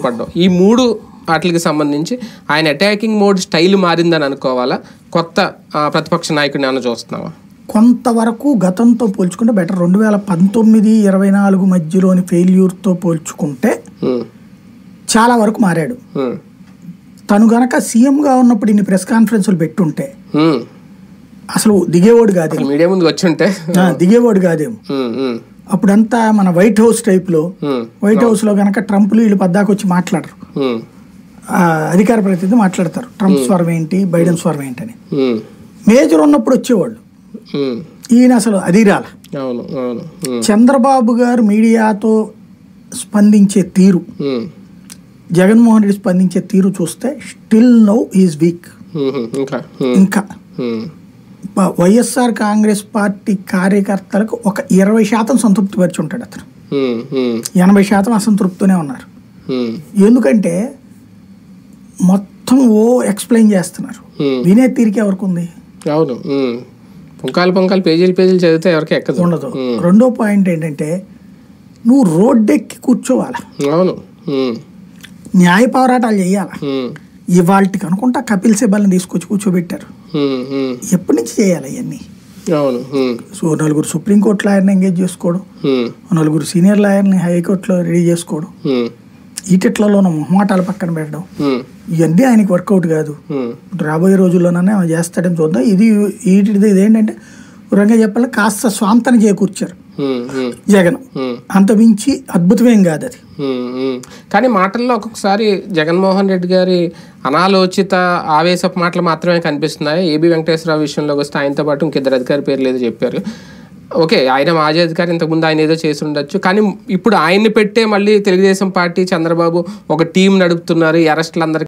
తిరగబడడం ఈ మూడు వాటికి సంబంధించి ఆయన అటాకింగ్ మోడ్ స్టైల్ మారిందని అనుకోవాలా కొత్త ఆ, ప్రతిపక్ష నాయకుడిని ఏమైనా చూస్తున్నావా కొంతవరకు గతంతో పోల్చుకుంటే బెటర్ రెండు వేల పంతొమ్మిది ఇరవై నాలుగు మధ్యలోని ఫెయిల్యూర్తో పోల్చుకుంటే ఉమ్, చాలా వరకు మారాడు ఉమ్, తను గనక సీఎంగా ఉన్నప్పుడు ఇన్ని ప్రెస్ కాన్ఫరెన్సులు పెట్టుంటే ఉమ్. అసలు దిగేవాడు కాదేమో అసలు మీడియా ముందు వచ్చి ఉంటే ఆ, దిగేవాడు కాదేమో ఉమ్, ఉమ్, అప్పుడంతా మన వైట్ హౌస్ టైప్లో ఉమ్, వైట్ హౌస్లో గనక ట్రంప్లు వీళ్ళు పద్దాకు వచ్చి మాట్లాడరు ఉమ్, ఆ, అధికార ప్రతినిధి మాట్లాడతారు ట్రంప్ స్వరం ఏంటి బైడెన్ స్వరం ఏంటని ఉమ్, మేజర్ ఉన్నప్పుడు వచ్చేవాళ్ళు ఉమ్. ఈయన అసలు అది రాల అవును అవును ఉమ్, చంద్రబాబు గారు మీడియాతో స్పందించే తీరు ఉమ్, జగన్మోహన్ రెడ్డి స్పందించే తీరు చూస్తే స్టిల్ నౌ ఈజ్ వీక్ ఉమ్, ఇంకా ఉమ్, ఇంకా ఉమ్, ప- వైఎస్ఆర్ కాంగ్రెస్ పార్టీ కార్యకర్తలకు ఒక ఇరవై శాతం సంతృప్తి పరిచి ఉంటాడు అతను ఉమ్, ఉమ్, ఎనభై శాతం అసంతృప్తితోనే ఉన్నారు ఉమ్, ఎందుకంటే మొత్తం ఓ ఎక్స్ప్లెయిన్ చేస్తున్నారు ఉమ్. వినే తీరిక ఎవరికి ఉంది అవును ఉమ్. పుంకాలు పుంకాలు పేజీలు పేజీలు చదివితే ఎవరికి ఎక్కదు ఉండదు ఉమ్, రెండో పాయింట్ ఏంటంటే నువ్వు రోడ్డెక్కి కూర్చోవాలా అవును ఉమ్, న్యాయ పోరాటాలు చేయాలా ఉమ్, ఇవాళకి అనుకుంటా కపిల్ సిబల్ని తీసుకొచ్చి కూర్చోబెట్టారు ఉమ్, ఉమ్, ఎప్పటి నుంచి చేయాలి అవన్నీ అవును ఉమ్, సో నలుగురు సుప్రీంకోర్టు లాయర్ని ఎంగేజ్ చేసుకోవడం ఉమ్, నలుగురు సీనియర్ లాయర్ని హైకోర్టులో రెడీ చేసుకోవడం ఉమ్, ఈటిట్లలోనూ మొహమాటాలు పక్కన పెట్టడం ఉమ్, ఇవన్నీ ఆయనకి వర్కౌట్ కాదు ఉమ్, రాబోయే రోజుల్లోననే ఆమె చేస్తాడని చూద్దాం ఇది వీటిది ఇదేంటంటే రంగా చెప్పాలి కాస్త స్వాంతన చేకూర్చారు ఉమ్, ఉమ్, జగన్ ఉమ్. అంత మించి అద్భుతమేం కాదు అది ఉమ్, ఉమ్. కానీ మాటల్లో ఒక్కొక్కసారి జగన్మోహన్ రెడ్డి గారి అనాలోచిత ఆవేశపు మాటలు మాత్రమే కనిపిస్తున్నాయి ఏబి వెంకటేశ్వరరావు విషయంలోకి వస్తే ఆయనతో పాటు ఇంకిద్దరు అధికారి పేర్లు ఏదో చెప్పారు ఓకే ఆయన మాజీ అధికారి ఇంతకుముందు ఆయన ఏదో చేసి ఉండొచ్చు కానీ ఇప్పుడు ఆయన్ని పెట్టే మళ్ళీ తెలుగుదేశం పార్టీ చంద్రబాబు ఒక టీం నడుపుతున్నారు ఈ అరెస్టులు అందరికీ